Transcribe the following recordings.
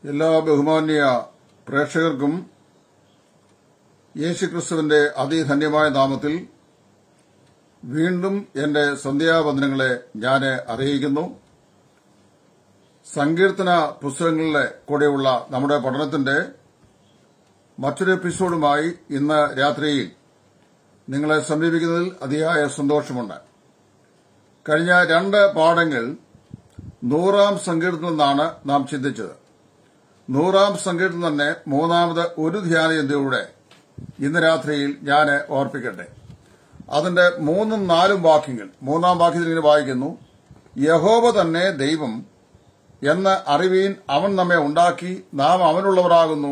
എല്ലാ ബഹുമാന്യ പ്രേക്ഷകർക്കും യേശുക്രിസ്തുവിന്റെ അതിധന്യമായ നാമത്തിൽ വീണ്ടും എന്റെ സന്ധ്യാവന്ദനങ്ങളെ ഞാൻ അറിയിക്കുന്നു സങ്കീർത്തന പുസ്തകങ്ങളിലെ കൂടെയുള്ള നമ്മുടെ പഠനത്തിന്റെ മറ്റൊരു എപ്പിസോഡുമായി ഇന്ന് രാത്രിയിൽ നിങ്ങളെ സമീപിക്കുന്നതിൽ അതിയായ സന്തോഷമുണ്ട് കഴിഞ്ഞ രണ്ട് പാഠങ്ങൾ നൂറാം സങ്കീർത്തനം നിന്നാണ് നാം ചിന്തിച്ചത് നൂറാം സങ്കീർത്തനം തന്നെ മൂന്നാമത് ഒരു ധ്യാനചിന്തയുടെ ഇന്ന് രാത്രിയിൽ ഞാൻ ഓർപ്പിക്കട്ടെ അതിന്റെ മൂന്നും നാലും വാക്യങ്ങൾ മൂന്നാം വാക്യത്തിൽ ഇങ്ങനെ വായിക്കുന്നു യഹോവ തന്നെ ദൈവം എന്ന് അറിവീൻ അവൻ നമ്മെ ഉണ്ടാക്കി നാം അവനുള്ളവരാകുന്നു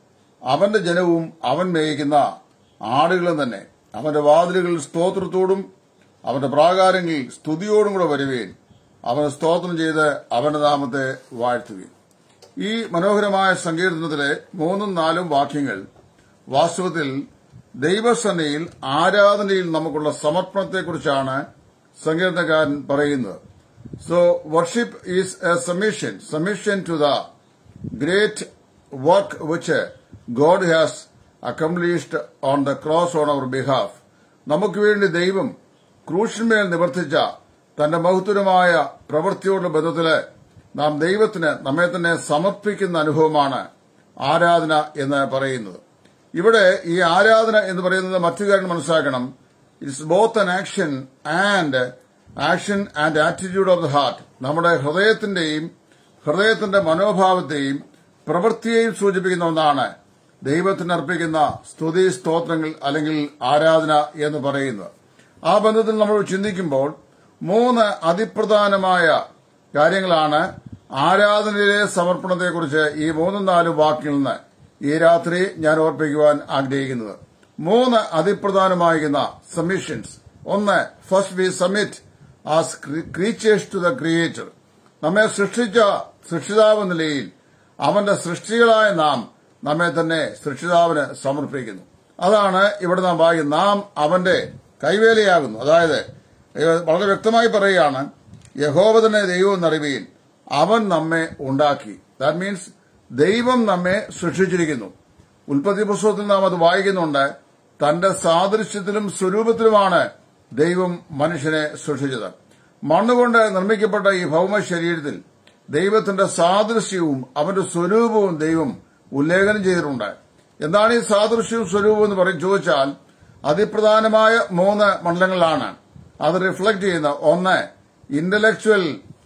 അവന്റെ ജനവും അവൻ മേയിക്കുന്ന ആടുകളും തന്നെ അവന്റെ വാതിലുകളിൽ സ്തോത്രത്തോടും അവന്റെ പ്രാകാരങ്ങളിൽ സ്തുതിയോടും കൂടെ വരുവേൻ അവന് സ്തോത്രം ചെയ്ത് അവന്റെ നാമത്തെ വാഴ്ത്തുകയും ഈ മനോഹരമായ സങ്കീർത്തനത്തിലെ മൂന്നും നാലും വാക്യങ്ങൾ വാസ്തവത്തിൽ ദൈവസന്നയിൽ ആരാധനയിൽ നമുക്കുള്ള സമർപ്പണത്തെക്കുറിച്ചാണ് സങ്കീർത്തനക്കാരൻ പറയുന്നത് so worship is a submission submission to the great work which God has accomplished on the cross on our behalf നമുക്ക് വേണ്ടി ദൈവം ക്രൂശിന്മേൽ നിവർത്തിച്ച തന്റെ മഹത്വരമായ പ്രവൃത്തിയോടുള്ള ബന്ധത്തില് നാം ദൈവത്തിന് നമ്മെ തന്നെ സമർപ്പിക്കുന്ന അനുഭവമാണ് ആരാധന എന്ന് പറയുന്നത് ഇവിടെ ഈ ആരാധന എന്ന് പറയുന്നത് മറ്റു കാര്യം മനസ്സിലാക്കണം it's both an action and action and attitude of the heart നമ്മുടെ ഹൃദയത്തിന്റെയും ഹൃദയത്തിന്റെ മനോഭാവത്തെയും പ്രവൃത്തിയെയും സൂചിപ്പിക്കുന്ന ഒന്നാണ് ദൈവത്തിന് അർപ്പിക്കുന്ന സ്തുതി സ്തോത്രങ്ങൾ അല്ലെങ്കിൽ ആരാധന എന്ന് പറയുന്നത് ആ ബന്ധത്തിൽ നമ്മൾ ചിന്തിക്കുമ്പോൾ മൂന്ന് അതിപ്രധാനമായ കാര്യങ്ങളാണ് ആരാധനയിലെ സമർപ്പണത്തെക്കുറിച്ച് ഈ മൂന്നും നാലും വാക്കിൽ നിന്ന് ഈ രാത്രി ഞാൻ ഓർപ്പിക്കുവാൻ ആഗ്രഹിക്കുന്നത് മൂന്ന് അതിപ്രധാനമായിരിക്കുന്ന സബ്മിഷൻസ് ഒന്ന് first we submit as creatures to the creator നമ്മെ സൃഷ്ടിച്ച സൃഷ്ടിതാവ് നിലയിൽ അവന്റെ സൃഷ്ടികളായ നാം നമ്മെ തന്നെ സൃഷ്ടിതാവിന് സമർപ്പിക്കുന്നു അതാണ് ഇവിടെ നാം വായിക്കുന്നത് നാം അവന്റെ കൈവേലയാകുന്നു അതായത് വളരെ വ്യക്തമായി പറയുകയാണ് യഹോവ തന്നെ ദൈവം എന്നറിവീൻ അവൻ നമ്മെ ഉണ്ടാക്കി ദാറ്റ് മീൻസ് ദൈവം നമ്മെ സൃഷ്ടിച്ചിരിക്കുന്നു ഉൽപ്പത്തി പുസ്തകത്തിൽ നാം അത് വായിക്കുന്നുണ്ട് തന്റെ സാദൃശ്യത്തിലും സ്വരൂപത്തിലുമാണ് ദൈവം മനുഷ്യനെ സൃഷ്ടിച്ചത് മണ്ണുകൊണ്ട് നിർമ്മിക്കപ്പെട്ട ഈ ഭൗമ ശരീരത്തിൽ ദൈവത്തിന്റെ സാദൃശ്യവും അവന്റെ സ്വരൂപവും ദൈവം ഉല്ലേഖനം ചെയ്തിട്ടുണ്ട് എന്താണ് ഈ സാദൃശ്യവും സ്വരൂപവും എന്ന് പറയും ചോദിച്ചാൽ അതിപ്രധാനമായ മൂന്ന് മണ്ഡലങ്ങളാണ് അത് റിഫ്ലക്ട് ചെയ്യുന്ന ഒന്ന് ഇന്റലക്ച്വൽ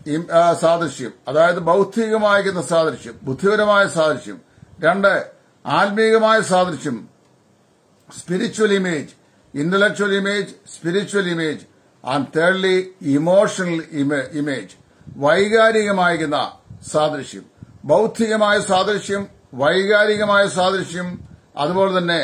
സാദൃശ്യം അതായത് ബൌദ്ധികമായിരിക്കുന്ന സാദൃശ്യം ബുദ്ധിപരമായ സാദൃശ്യം രണ്ട് ആത്മീകമായ സാദൃശ്യം spiritual image intellectual image spiritual image and thirdly emotional image വൈകാരികമായിരിക്കുന്ന സാദൃശ്യം ബൌദ്ധികമായ സാദൃശ്യം വൈകാരികമായ സാദൃശ്യം അതുപോലെ തന്നെ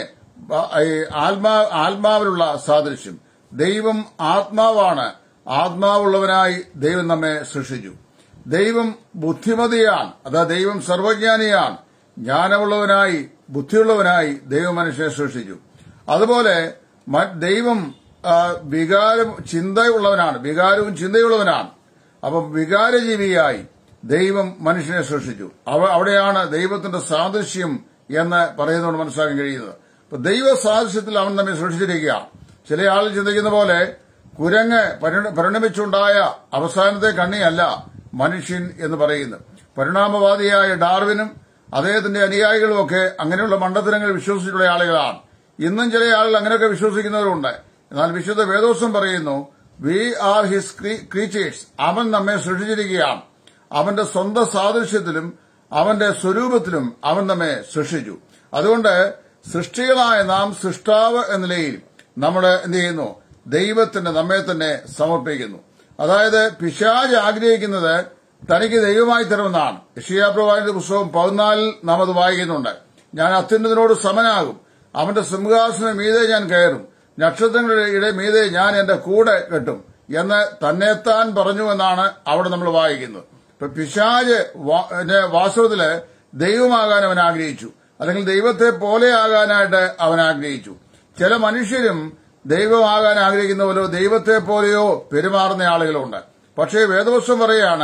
ആത്മാ ആത്മാവിലുള്ള സാദൃശ്യം ദൈവം ആത്മാവാണ് ആത്മാവുള്ളവനായി ദൈവം നമ്മെ സൃഷ്ടിച്ചു ദൈവം ബുദ്ധിമതിയാണ് അതാ ദൈവം സർവജ്ഞാനിയാണ് ജ്ഞാനമുള്ളവനായി ബുദ്ധിയുള്ളവനായി ദൈവം മനുഷ്യനെ സൃഷ്ടിച്ചു അതുപോലെ ദൈവം വികാരം ചിന്തയുള്ളവനാണ് വികാരവും ചിന്തയുള്ളവനാണ് അപ്പം വികാരജീവിയായി ദൈവം മനുഷ്യനെ സൃഷ്ടിച്ചു അവിടെയാണ് ദൈവത്തിന്റെ സാദൃശ്യം എന്ന് പറയുന്നതുകൊണ്ട് മനസ്സിലാക്കാൻ കഴിയുന്നത് അപ്പൊ ദൈവ സാദൃശ്യത്തിൽ അവൻ നമ്മെ സൃഷ്ടിച്ചിരിക്കുകയാണ് ചില ആളുകൾ ചിന്തിക്കുന്ന പോലെ കുരങ്ങ് പരിണമിച്ചുണ്ടായ അവസാനത്തെ കണ്ണിയല്ല മനുഷ്യൻ എന്ന് പറയുന്നത് പരിണാമവാദിയായ ഡാർവിനും അദ്ദേഹത്തിന്റെ അനുയായികളുമൊക്കെ അങ്ങനെയുള്ള മണ്ടത്തരങ്ങൾ വിശ്വസിച്ചിട്ടുള്ള ആളുകളാണ് ഇന്നും ചില ആളുകൾ അങ്ങനെയൊക്കെ വിശ്വസിക്കുന്നവരുണ്ട് എന്നാൽ വിശുദ്ധ വേദോസം പറയുന്നു വി ആർ ഹിസ് ക്രീച്ചേഴ്സ് അവൻ നമ്മെ സൃഷ്ടിച്ചിരിക്കുകയാണ് അവന്റെ സ്വന്തം സാദൃശ്യത്തിലും അവന്റെ സ്വരൂപത്തിലും അവൻ നമ്മെ സൃഷ്ടിച്ചു അതുകൊണ്ട് സൃഷ്ടികളായ നാം സൃഷ്ടാവ് എന്ന നിലയിൽ നമ്മൾ എന്ത് ചെയ്യുന്നു ദൈവത്തിന് നമ്മെ തന്നെ സമർപ്പിക്കുന്നു അതായത് പിശാജ് ആഗ്രഹിക്കുന്നത് തനിക്ക് ദൈവമായി തരുമെന്നാണ് യഷിയാപ്രവാഹിന്റെ പുസ്തകം പതിനാലിൽ നാം അത് വായിക്കുന്നുണ്ട് ഞാൻ അത്യുന്നതിനോട് സമനാകും അവന്റെ സിംഹാസന മീതെ ഞാൻ കയറും നക്ഷത്രങ്ങളുടെ മീതെ ഞാൻ എന്റെ കൂടെ കെട്ടും എന്ന് തന്നെത്താൻ പറഞ്ഞു എന്നാണ് അവിടെ നമ്മൾ വായിക്കുന്നത് ഇപ്പൊ പിശാജ് വാസ്തവത്തില് ദൈവമാകാൻ അവൻ ആഗ്രഹിച്ചു അല്ലെങ്കിൽ ദൈവത്തെ പോലെ ആകാനായിട്ട് അവൻ ആഗ്രഹിച്ചു ചില മനുഷ്യരും ദൈവമാകാൻ ആഗ്രഹിക്കുന്ന പോലെയോ ദൈവത്തെ പോലെയോ പെരുമാറുന്ന ആളുകളുണ്ട് പക്ഷേ വേദവസ്വം പറയുകയാണ്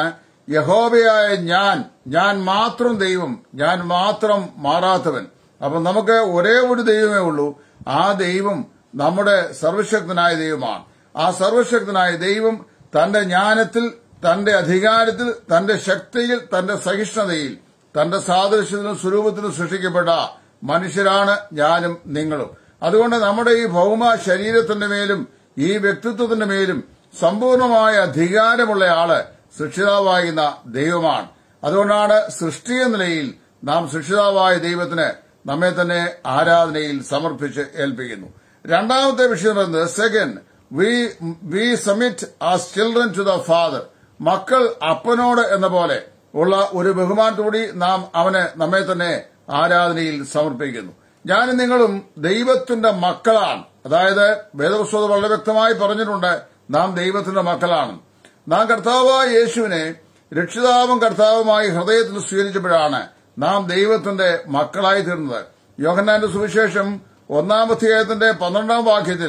യഹോബയായ ഞാൻ ഞാൻ മാത്രം ദൈവം ഞാൻ മാത്രം മാറാത്തവൻ അപ്പൊ നമുക്ക് ഒരേ ഒരു ദൈവമേ ഉള്ളൂ ആ ദൈവം നമ്മുടെ സർവശക്തനായ ദൈവമാണ് ആ സർവശക്തനായ ദൈവം തന്റെ ജ്ഞാനത്തിൽ തന്റെ അധികാരത്തിൽ തന്റെ ശക്തിയിൽ തന്റെ സഹിഷ്ണുതയിൽ തന്റെ സാദൃശ്യത്തിനും സ്വരൂപത്തിനും സൃഷ്ടിക്കപ്പെട്ട മനുഷ്യരാണ് ഞാനും നിങ്ങളും അതുകൊണ്ട് നമ്മുടെ ഈ ഭൗമ ശരീരത്തിന്റെ മേലും ഈ വ്യക്തിത്വത്തിന്റെ മേലും സമ്പൂർണമായ അധികാരമുള്ള ആള് സൃഷ്ടിതാവാകുന്ന ദൈവമാണ് അതുകൊണ്ടാണ് സൃഷ്ടി എന്ന നിലയിൽ നാം സൃഷ്ടിതാവായ ദൈവത്തിന് നമ്മെ തന്നെ ആരാധനയിൽ സമർപ്പിച്ച് ഏൽപ്പിക്കുന്നു രണ്ടാമത്തെ വിഷയം പറയുന്നത് second we we submit as children to the father മക്കൾ അപ്പനോട് എന്ന പോലെ ഉള്ള ഒരു ബഹുമാനത്തോടി നാം അവന് നമ്മെ തന്നെ ആരാധനയിൽ സമർപ്പിക്കുന്നു ഞാനും നിങ്ങളും ദൈവത്തിന്റെ മക്കളാണ് അതായത് വേദപുസ്തകം വളരെ വ്യക്തമായി പറഞ്ഞിട്ടുണ്ട് നാം ദൈവത്തിന്റെ മക്കളാണ് നാം കർത്താവായ യേശുവിനെ രക്ഷിതാവും കർത്താവുമായി ഹൃദയത്തിൽ സ്വീകരിച്ചപ്പോഴാണ് നാം ദൈവത്തിന്റെ മക്കളായി തീർന്നത് യോഹന്നാന്റെ സുവിശേഷം ഒന്നാം അധ്യായത്തിന്റെ പന്ത്രണ്ടാം വാക്യത്തിൽ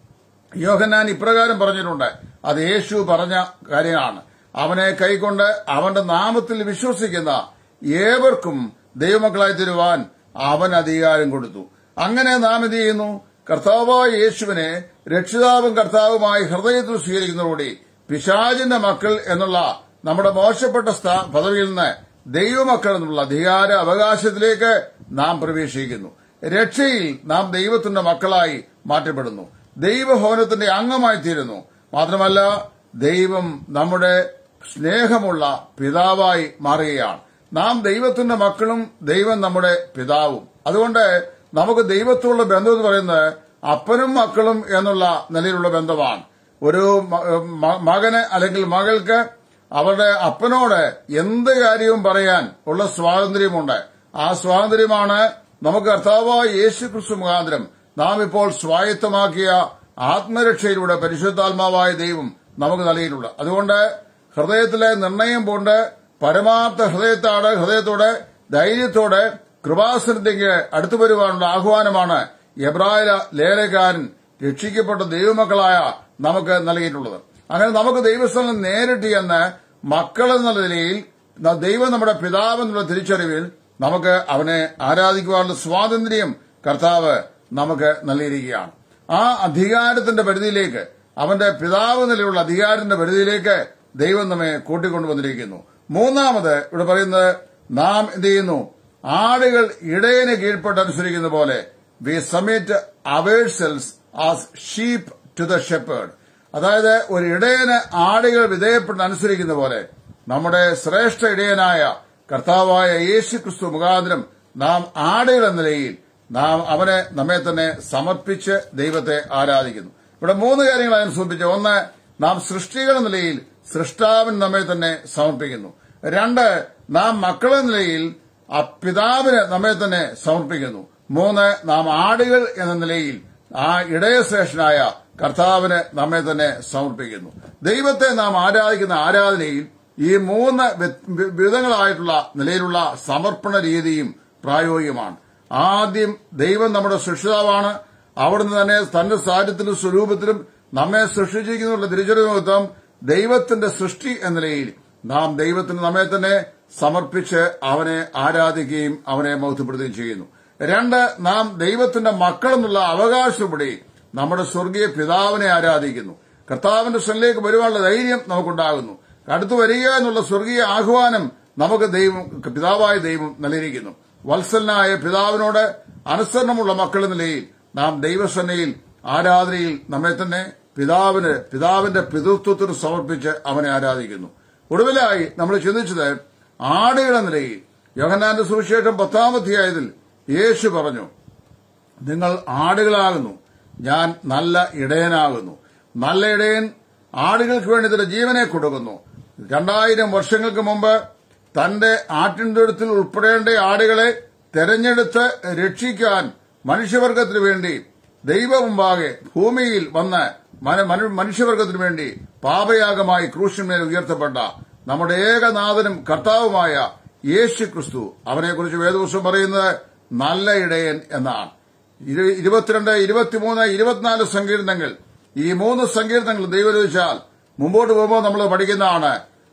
യോഹന്നാൻ ഇപ്രകാരം പറഞ്ഞിട്ടുണ്ട് അത് യേശു പറഞ്ഞ കാര്യമാണ് അവനെ കൈക്കൊണ്ട് അവന്റെ നാമത്തിൽ വിശ്വസിക്കുന്ന ഏവർക്കും ദൈവമക്കളായി തരുവാൻ അവൻ അധികാരം കൊടുത്തു അങ്ങനെ നാം എന്ത് ചെയ്യുന്നു കർത്താവായ യേശുവിനെ രക്ഷിതാവും കർത്താവുമായി ഹൃദയത്തിൽ സ്വീകരിക്കുന്നതോടെ പിശാചിന്റെ മക്കൾ എന്നുള്ള നമ്മുടെ മോശപ്പെട്ട സ്ഥാ- പദവിയിൽ നിന്ന് ദൈവമക്കൾ എന്നുള്ള അധികാര അവകാശത്തിലേക്ക് നാം പ്രവേശിക്കുന്നു രക്ഷയിൽ നാം ദൈവത്തിന്റെ മക്കളായി മാറ്റപ്പെടുന്നു ദൈവഭവനത്തിന്റെ അംഗമായി തീരുന്നു മാത്രമല്ല ദൈവം നമ്മുടെ സ്നേഹമുള്ള പിതാവായി മാറുകയാണ് നാം ദൈവത്തിന്റെ മക്കളും ദൈവം നമ്മുടെ പിതാവും അതുകൊണ്ട് നമുക്ക് ദൈവത്തോടുള്ള ബന്ധം എന്ന് പറയുന്നത് അപ്പനും മക്കളും എന്നുള്ള നിലയിലുള്ള ബന്ധമാണ് ഒരു മ- മ- മകന് അല്ലെങ്കിൽ മകൾക്ക് അവരുടെ അപ്പനോട് എന്ത് കാര്യവും പറയാൻ ഉള്ള സ്വാതന്ത്ര്യമുണ്ട് ആ സ്വാതന്ത്ര്യമാണ് നമുക്ക് കർത്താവായ യേശു ക്രിസ്തു മുഖാന്തരം നാം ഇപ്പോൾ സ്വായത്തമാക്കിയ ആത്മരക്ഷയിലൂടെ പരിശുദ്ധാത്മാവായ ദൈവം നമുക്ക് നൽകിയിട്ടുള്ളത് അതുകൊണ്ട് ഹൃദയത്തിലെ നിർണയം കൊണ്ട് പരമാർത്ഥ ഹൃദയത്തോടെ ഹൃദയത്തോടെ ധൈര്യത്തോടെ കൃപാസനത്തേക്ക് അടുത്തു വരുവാനുള്ള ആഹ്വാനമാണ് എബ്രായ ലേലകാരൻ രക്ഷിക്കപ്പെട്ട ദൈവമക്കളായ നമുക്ക് നൽകിയിട്ടുള്ളത് അങ്ങനെ നമുക്ക് ദൈവസ്ഥലം നേരിട്ട് എന്ന് മക്കൾ എന്നുള്ള നിലയിൽ ന- ദൈവം നമ്മുടെ പിതാവ് എന്നുള്ള തിരിച്ചറിവിൽ നമുക്ക് അവനെ ആരാധിക്കുവാനുള്ള സ്വാതന്ത്ര്യം കർത്താവ് നമുക്ക് നൽകിയിരിക്കുകയാണ് ആ അധികാരത്തിന്റെ പരിധിയിലേക്ക് അവന്റെ പിതാവ് നിലയുള്ള അധികാരത്തിന്റെ പരിധിയിലേക്ക് ദൈവം നമ്മെ കൂട്ടിക്കൊണ്ടുവന്നിരിക്കുന്നു മൂന്നാമത് ഇവിടെ പറയുന്നത് നാം എന്ത് ചെയ്യുന്നു ആടുകൾ ഇടയന് കീഴ്പ്പെട്ട് അനുസരിക്കുന്ന പോലെ we submit ourselves as sheep to the shepherd അതായത് ഒരു ഇടയന് ആടുകൾ വിധേയപ്പെട്ട് അനുസരിക്കുന്ന പോലെ നമ്മുടെ ശ്രേഷ്ഠ ഇടയനായ കർത്താവായ യേശു ക്രിസ്തു മുഖാന്തരം നാം ആടുകൾ എന്ന നിലയിൽ നാം അവനെ നമ്മെ തന്നെ സമർപ്പിച്ച് ദൈവത്തെ ആരാധിക്കുന്നു ഇവിടെ മൂന്ന് കാര്യങ്ങൾ അതിന് സൂചിപ്പിച്ചു ഒന്ന് നാം സൃഷ്ടികൾ എന്ന നിലയിൽ സൃഷ്ടാവിന് നമ്മെ തന്നെ സമർപ്പിക്കുന്നു രണ്ട് നാം മക്കളെന്ന നിലയിൽ ആ പിതാവിന് നമ്മെ തന്നെ സമർപ്പിക്കുന്നു മൂന്ന് നാം ആടുകൾ എന്ന നിലയിൽ ആ ഇടയശ്രേഷ്ഠനായ കർത്താവിന് നമ്മെ തന്നെ സമർപ്പിക്കുന്നു ദൈവത്തെ നാം ആരാധിക്കുന്ന ആരാധനയിൽ ഈ മൂന്ന് വ്യ- വ്യ- വിധങ്ങളായിട്ടുള്ള നിലയിലുള്ള സമർപ്പണ രീതിയും പ്രായോഗികമാണ് ആദ്യം ദൈവം നമ്മുടെ സൃഷ്ടിതാവാണ് അവിടുന്ന് തന്നെ തന്റെ സാഹചര്യത്തിലും സ്വരൂപത്തിലും നമ്മെ സൃഷ്ടിച്ചിരിക്കുന്നുള്ള തിരിച്ചറിവ് നിമിത്തം ദൈവത്തിന്റെ സൃഷ്ടി എന്ന നിലയിൽ നാം ദൈവത്തിന് നമ്മെ തന്നെ സമർപ്പിച്ച് അവനെ ആരാധിക്കുകയും അവനെ മഹത്വപ്പെടുത്തുകയും ചെയ്യുന്നു രണ്ട് നാം ദൈവത്തിന്റെ മക്കളെന്നുള്ള അവകാശപ്പെടി നമ്മുടെ സ്വർഗീയ പിതാവിനെ ആരാധിക്കുന്നു കർത്താവിന്റെ സ്ഥലിലേക്ക് വരുവാനുള്ള ധൈര്യം നമുക്കുണ്ടാകുന്നു അടുത്തു വരിക എന്നുള്ള സ്വർഗീയ ആഹ്വാനം നമുക്ക് ദൈവം പിതാവായ ദൈവം നൽകിയിരിക്കുന്നു വത്സലനായ പിതാവിനോട് അനുസരണമുള്ള മക്കളെന്ന നിലയിൽ നാം ദൈവസന്നയിൽ ആരാധനയിൽ നമ്മെ തന്നെ പിതാവിന് പിതാവിന്റെ പിതൃത്വത്തിന് സമർപ്പിച്ച് അവനെ ആരാധിക്കുന്നു ഒടുവിലായി നമ്മൾ ചിന്തിച്ചത് ആടുകളുടെ നിലയിൽ യോഹന്നാന്റെ സുവിശേഷം പത്താമധ്യായത്തിൽ യേശു പറഞ്ഞു നിങ്ങൾ ആടുകളാകുന്നു ഞാൻ നല്ല ഇടയനാകുന്നു നല്ല ഇടയൻ ആടുകൾക്ക് വേണ്ടി തന്റെ ജീവനെ കൊടുക്കുന്നു രണ്ടായിരം വർഷങ്ങൾക്ക് മുമ്പ് തന്റെ ആട്ടിൻതൊഴുത്തിൽ ഉൾപ്പെടേണ്ട ആടുകളെ തെരഞ്ഞെടുത്ത് രക്ഷിക്കാൻ മനുഷ്യവർഗത്തിനു വേണ്ടി ദൈവമുമ്പാകെ ഭൂമിയിൽ വന്ന് മന- മനു- മനുഷ്യവർഗത്തിനു വേണ്ടി പാപയാഗമായി ക്രൂശന്മേൽ ഉയർത്തപ്പെട്ട നമ്മുടെ ഏകനാഥനും കർത്താവുമായ യേശു ക്രിസ്തു അവനെക്കുറിച്ച് വേദപുസ്തകം പറയുന്നത് നല്ല ഇടയൻ എന്നാണ് ഇരു- ഇരുപത്തിരണ്ട് ഇരുപത്തിമൂന്ന് ഇരുപത്തിനാല് സങ്കീർത്തനങ്ങൾ ഈ മൂന്ന് സങ്കീർത്തനങ്ങൾ ദൈവം ചോദിച്ചാൽ മുമ്പോട്ട് പോകുമ്പോൾ നമ്മൾ പഠിക്കുന്നതാണ്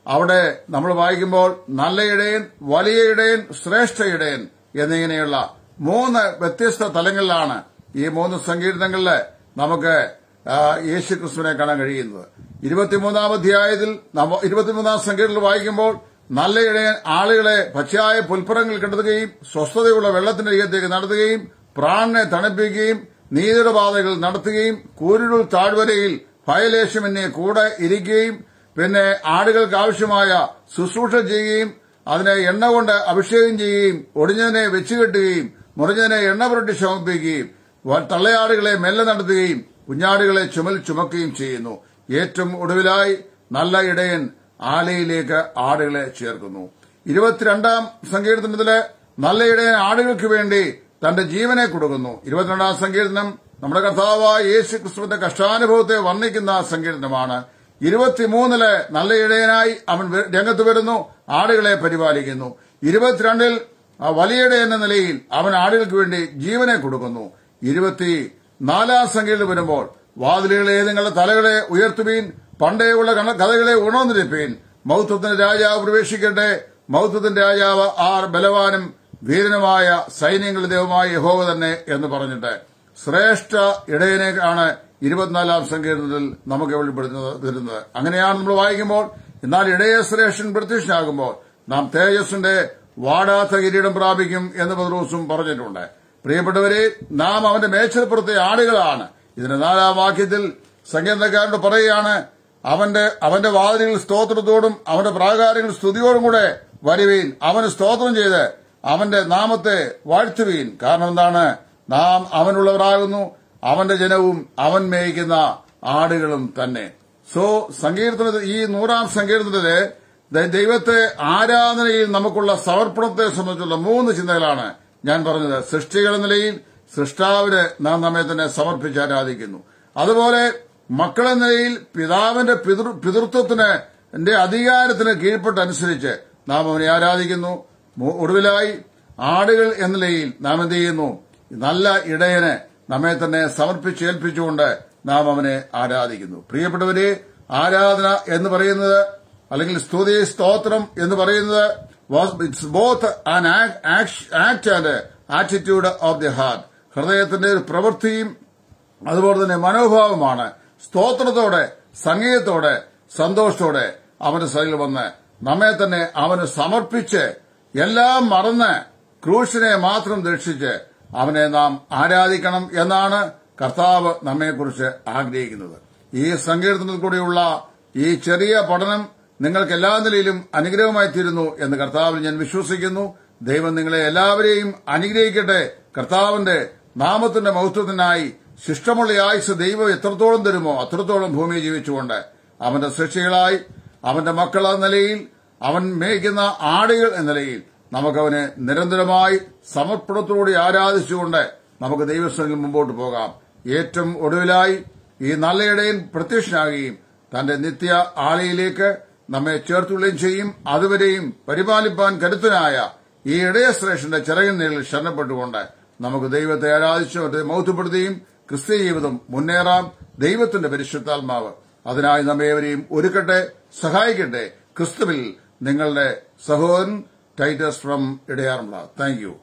അവിടെ നമ്മൾ വായിക്കുമ്പോൾ നല്ല ഇടയൻ വലിയ ഇടയൻ ശ്രേഷ്ഠ ഇടയൻ എന്നിങ്ങനെയുള്ള മൂന്ന് വ്യത്യസ്ത തലങ്ങളിലാണ് ഈ മൂന്ന് സങ്കീർത്തനങ്ങളിൽ നമുക്ക് ആ, യേശു ക്രിസ്തുവിനെ കാണാൻ കഴിയുന്നത് ഇരുപത്തിമൂന്നാം അധ്യായത്തിൽ നമ്മ- ഇരുപത്തിമൂന്നാം സങ്കീർത്തനത്തിൽ വായിക്കുമ്പോൾ നല്ല ഇടയൻ ആളുകളെ പച്ചയായ പുൽപ്പുറങ്ങളിൽ കിടത്തുകയും സ്വസ്ഥതയുള്ള വെള്ളത്തിന്റെ അരികത്തേക്ക് നടത്തുകയും പ്രാണനെ തണുപ്പിക്കുകയും നീതിയുടെ പാതകൾ നടത്തുകയും കൂരുരുൾ താഴ്വരയിൽ ഭയലേശമെന്നെ കൂടെ ഇരിക്കുകയും പിന്നെ ആടുകൾക്ക് ആവശ്യമായ ശുശ്രൂഷ ചെയ്യുകയും അതിനെ എണ്ണ കൊണ്ട് അഭിഷേകം ചെയ്യുകയും ഒടിഞ്ഞതിനെ വെച്ചുകെട്ടുകയും മുറിഞ്ഞതിനെ എണ്ണ പുരട്ടി ശമിപ്പിക്കുകയും വ- തള്ളയാടുകളെ മെല്ലെ നടത്തുകയും കുഞ്ഞാടുകളെ ചുമൽ ചുമക്കുകയും ചെയ്യുന്നു ഏറ്റവും ഒടുവിലായി നല്ല ഇടയൻ ആലയിലേക്ക് ആടുകളെ ചേർക്കുന്നു ഇരുപത്തിരണ്ടാം സങ്കീർത്തനത്തില് നല്ല ഇടയൻ ആടുകൾക്ക് വേണ്ടി തന്റെ ജീവനെ കൊടുക്കുന്നു ഇരുപത്തിരണ്ടാം സങ്കീർത്തനം നമ്മുടെ കർത്താവായ യേശു ക്രിസ്തുവിന്റെ കഷ്ടാനുഭവത്തെ വർണ്ണിക്കുന്ന സങ്കീർത്തനമാണ് ഇരുപത്തിമൂന്നില് നല്ല ഇടയനായി അവൻ വ- രംഗത്ത് വരുന്നു ആടുകളെ പരിപാലിക്കുന്നു ഇരുപത്തിരണ്ടിൽ ആ വലിയ ഇടയൻ എന്ന നിലയിൽ അവൻ ആടുകൾക്ക് വേണ്ടി ജീവനെ കൊടുക്കുന്നു ഇരുപത്തി നാലാം സംഖ്യയിൽ വരുമ്പോൾ വാതിലുകളെ നിങ്ങളുടെ തലകളെ ഉയർത്തുവീൻ പണ്ടേയുള്ള കണ- കഥകളെ ഉണർന്നിരിപ്പീൻ മൗത്വത്തിന്റെ രാജാവ് പ്രവേശിക്കട്ടെ മൗത്വത്തിന്റെ രാജാവ് ആർ ബലവാനും വീരനുമായ സൈന്യങ്ങളുടെ ദൈവമായ യഹോവ തന്നെ എന്ന് പറഞ്ഞിട്ട് ശ്രേഷ്ഠ ഇടയനെ ആണ് ഇരുപത്തിനാലാം സങ്കീർത്തനത്തിൽ നമുക്ക് വെളിപ്പെടുത്തുന്നത് തരുന്നത് അങ്ങനെയാണ് നമ്മൾ വായിക്കുമ്പോൾ എന്നാൽ ഇടയ ശ്രേഷ്ഠൻ പ്രത്യക്ഷനാകുമ്പോൾ നാം തേജസ്സിന്റെ വാടാത്ത കിരീടം പ്രാപിക്കും എന്ന് പത്രോസും പറഞ്ഞിട്ടുണ്ട് പ്രിയപ്പെട്ടവരെ നാം അവന്റെ മേച്ചൽപ്പുറത്തെ ആടുകളാണ് ഇതിന്റെ നാലാം വാക്യത്തിൽ സംഗീതക്കാരനോട് പറയുകയാണ് അവന്റെ അവന്റെ വാതിലുകൾ സ്തോത്രത്തോടും അവന്റെ പ്രാകാരങ്ങൾ സ്തുതിയോടും കൂടെ വരുവീൻ അവന് സ്തോത്രം ചെയ്ത് അവന്റെ നാമത്തെ വാഴ്ത്തുവീൻ കാരണം എന്താണ് നാം അവനുള്ളവരാകുന്നു അവന്റെ ജനവും അവൻ മേയിക്കുന്ന ആടുകളും തന്നെ സോ സങ്കീർത്തനത്തിൽ ഈ നൂറാം സങ്കീർത്തനത്തില് ദ- ദൈവത്തെ ആരാധനയിൽ നമുക്കുള്ള സമർപ്പണത്തെ സംബന്ധിച്ചുള്ള മൂന്ന് ചിന്തകളാണ് ഞാൻ പറഞ്ഞത് സൃഷ്ടികൾ എന്ന നിലയിൽ സൃഷ്ടാവിന് നാം നമ്മെ തന്നെ സമർപ്പിച്ച് ആരാധിക്കുന്നു അതുപോലെ മക്കളെന്ന നിലയിൽ പിതാവിന്റെ പിതൃ- പിതൃത്വത്തിന് ന്റെ അധികാരത്തിന് കീഴ്പ്പെട്ടനുസരിച്ച് നാം അവനെ ആരാധിക്കുന്നു മു- ഒടുവിലായി ആടുകൾ എന്ന നിലയിൽ നാം എന്ത് ചെയ്യുന്നു നല്ല ഇടയനെ നമ്മെ തന്നെ സമർപ്പിച്ച് ഏൽപ്പിച്ചുകൊണ്ട് നാം അവനെ ആരാധിക്കുന്നു പ്രിയപ്പെട്ടവരെ ആരാധന എന്ന് പറയുന്നത് അല്ലെങ്കിൽ സ്തുതി സ്തോത്രം എന്ന് പറയുന്നത് it's both an act and attitude of the heart ഹൃദയത്തിന്റെ ഒരു പ്രവൃത്തിയും അതുപോലെ തന്നെ മനോഭാവമാണ് സ്തോത്രത്തോടെ സംഗീതത്തോടെ സന്തോഷത്തോടെ അവന്റെ സൈഡിൽ വന്ന് നമ്മെ തന്നെ അവന് സമർപ്പിച്ച് എല്ലാം മറന്ന് ക്രൂശിനെ മാത്രം ദർശിച്ച് അവനെ നാം ആരാധിക്കണം എന്നാണ് കർത്താവ് നമ്മെക്കുറിച്ച് ആഗ്രഹിക്കുന്നത് ഈ സങ്കീർത്തനത്തിൽ കൂടിയുള്ള ഈ ചെറിയ പഠനം നിങ്ങൾക്ക് എല്ലാ നിലയിലും അനുഗ്രഹമായി തീരുന്നു എന്ന് കർത്താവിൽ ഞാൻ വിശ്വസിക്കുന്നു ദൈവം നിങ്ങളെ എല്ലാവരെയും അനുഗ്രഹിക്കട്ടെ കർത്താവിന്റെ നാമത്തിന്റെ മഹത്വത്തിനായി ശിഷ്ടമുള്ള ആയുസ് ദൈവം എത്രത്തോളം തരുമോ അത്രത്തോളം ഭൂമിയിൽ ജീവിച്ചുകൊണ്ട് അവന്റെ സൃഷ്ടികളായി അവന്റെ മക്കൾ എന്ന നിലയിൽ അവൻ മേയ്ക്കുന്ന ആടുകൾ എന്ന നിലയിൽ നമുക്കവനെ നിരന്തരമായി സമർപ്പണത്തോടെ ആരാധിച്ചുകൊണ്ട് നമുക്ക് ദൈവസ്ഥനിൽ മുമ്പോട്ട് പോകാം ഏറ്റവും ഒടുവിലായി ഈ നല്ലയിടയിൽ പ്രത്യക്ഷനാകുകയും തന്റെ നിത്യ ആലയിലേക്ക് നമ്മെ ചേർത്തുള്ളുകയും ചെയ്യും അതുവരെയും പരിപാലിപ്പാൻ കരുത്തനായ ഈ ഇടയശ്രേഷ്ഠന്റെ ചിറകിൻ നേരിൽ ശരണപ്പെട്ടുകൊണ്ട് നമുക്ക് ദൈവത്തെ ആരാധിച്ചു അവരെ മൗത്തപ്പെടുത്തുകയും ക്രിസ്ത്യ ജീവിതം മുന്നേറാം ദൈവത്തിന്റെ പരിശുദ്ധാത്മാവ് അതിനായി നമ്മേവരെയും ഒരുക്കട്ടെ സഹായിക്കട്ടെ ക്രിസ്തുവിൽ നിങ്ങളുടെ സഹോദരൻ ടൈറ്റസ് ഫ്രം ഇടയാറുമുള്ള താങ്ക് യു